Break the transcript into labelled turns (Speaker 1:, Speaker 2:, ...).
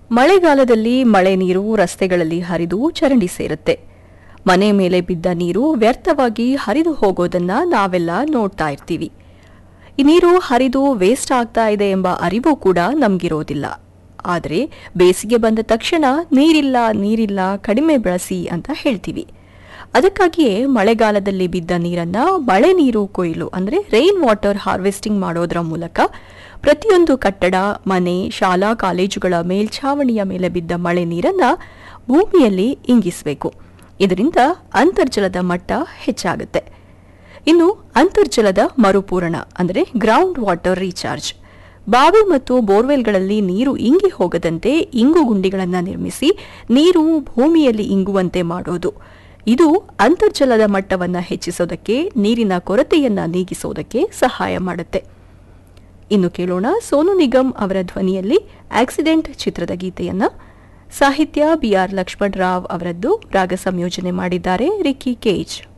Speaker 1: ಮಳೆಗಾಲದಲ್ಲಿ ಮಳೆ ನೀರು ರಸ್ತೆಗಳಲ್ಲಿ ಹರಿದು ಚರಂಡಿ ಸೇರುತ್ತೆ ಮನೆ ಮೇಲೆ ಬಿದ್ದ ನೀರು ವ್ಯರ್ಥವಾಗಿ ಹರಿದು ಹೋಗೋದನ್ನ ನಾವೆಲ್ಲ ನೋಡ್ತಾ ಇರ್ತೀವಿ ಈ ನೀರು ಹರಿದು ವೇಸ್ಟ್ ಆಗ್ತಾ ಇದೆ ಎಂಬ ಅರಿವು ಕೂಡ ನಮ್ಗಿರೋದಿಲ್ಲ ಆದರೆ ಬೇಸಿಗೆ ಬಂದ ತಕ್ಷಣ ನೀರಿಲ್ಲ ನೀರಿಲ್ಲ ಕಡಿಮೆ ಬಳಸಿ ಅಂತ ಹೇಳ್ತೀವಿ ಅದಕ್ಕಾಗಿಯೇ ಮಳೆಗಾಲದಲ್ಲಿ ಬಿದ್ದ ನೀರನ್ನ ಮಳೆ ನೀರು ಕೊಯ್ಲು ಅಂದ್ರೆ ರೈನ್ ವಾಟರ್ ಹಾರ್ವೆಸ್ಟಿಂಗ್ ಮಾಡೋದರ ಮೂಲಕ ಪ್ರತಿಯೊಂದು ಕಟ್ಟಡ ಮನೆ ಶಾಲಾ ಕಾಲೇಜುಗಳ ಮೇಲ್ಛಾವಣಿಯ ಮೇಲೆ ಬಿದ್ದ ಮಳೆ ನೀರನ್ನ ಭೂಮಿಯಲ್ಲಿ ಇಂಗಿಸಬೇಕು ಇದರಿಂದ ಅಂತರ್ಜಲದ ಮಟ್ಟ ಹೆಚ್ಚಾಗುತ್ತೆ ಇನ್ನು ಅಂತರ್ಜಲದ ಮರುಪೂರಣ ಅಂದರೆ ಗ್ರೌಂಡ್ ವಾಟರ್ ರೀಚಾರ್ಜ್ ಬಾವಿ ಮತ್ತು ಬೋರ್ವೆಲ್ಗಳಲ್ಲಿ ನೀರು ಇಂಗಿ ಹೋಗದಂತೆ ಇಂಗು ಗುಂಡಿಗಳನ್ನು ನಿರ್ಮಿಸಿ ನೀರು ಭೂಮಿಯಲ್ಲಿ ಇಂಗುವಂತೆ ಮಾಡೋದು ಇದು ಅಂತರ್ಜಲದ ಮಟ್ಟವನ್ನು ಹೆಚ್ಚಿಸೋದಕ್ಕೆ ನೀರಿನ ಕೊರತೆಯನ್ನ ನೀಗಿಸೋದಕ್ಕೆ ಸಹಾಯ ಮಾಡುತ್ತೆ ಇನ್ನು ಕೇಳೋಣ ಸೋನು ನಿಗಮ್ ಅವರ ಧ್ವನಿಯಲ್ಲಿ ಆಕ್ಸಿಡೆಂಟ್ ಚಿತ್ರದ ಗೀತೆಯನ್ನ ಸಾಹಿತ್ಯ ಬಿಆರ್ ಲಕ್ಷ್ಮಣ್ ರಾವ್ ಅವರದ್ದು ರಾಗ ಸಂಯೋಜನೆ ಮಾಡಿದ್ದಾರೆ ರಿಕ್ಕಿ ಕೇಜ್